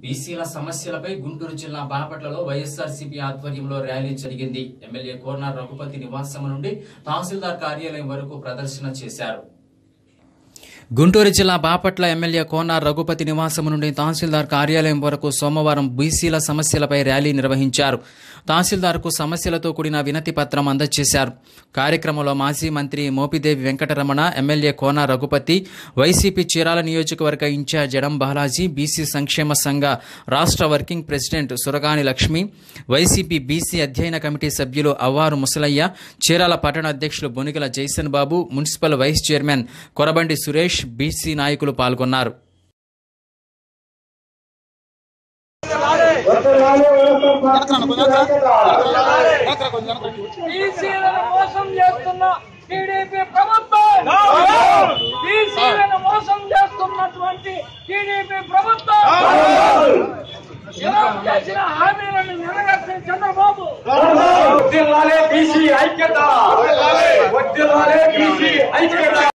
బీసీల సమస్యలపై గుంటూరు జిల్లా బాపట్లలో వైఎస్ఆర్సీపీ ఆధ్వర్యంలో ర్యాలీ జరిగింది ఎమ్మెల్యే కోర్నా రఘుపతి నివాసం నుండి తహసీల్దార్ కార్యాలయం వరకు ప్రదర్శన చేశారు గుంటూరు జిల్లా బాపట్ల ఎమ్మెల్యే కోనార్ రఘుపతి నివాసం నుండి తహసీల్దార్ కార్యాలయం వరకు సోమవారం బీసీల సమస్యలపై ర్యాలీ నిర్వహించారు తహసీల్దార్కు సమస్యలతో కూడిన వినతి పత్రం అందజేశారు కార్యక్రమంలో మాజీ మంత్రి మోపిదేవి వెంకటరమణ ఎమ్మెల్యే కోన రఘుపతి వైసీపీ చీరాల నియోజకవర్గ ఇన్ఛార్జ్ ఎడం బాలాజీ బీసీ సంక్షేమ సంఘ రాష్ట్ర working president Suragani Lakshmi YCP BC అధ్యయన కమిటీ సభ్యులు అవ్వారు ముసలయ్య చీరాల పట్టణ అధ్యక్షులు Bonigala Jaison Babu municipal vice chairman Korabandi Suresh BC నాయకులు పాల్గొన్నారు బీసీలను మోసం చేస్తున్న టీడీపీ ప్రభుత్వం బీసీలను మోసం చేస్తున్నటువంటి టీడీపీ ప్రభుత్వం జనం చేసిన హామీలను నెరవేర్చిన చంద్రబాబు వర్ధిల్లాలే బీసీ ఐక్యత వర్ధిల్లాలే బీసీ ఐక్యత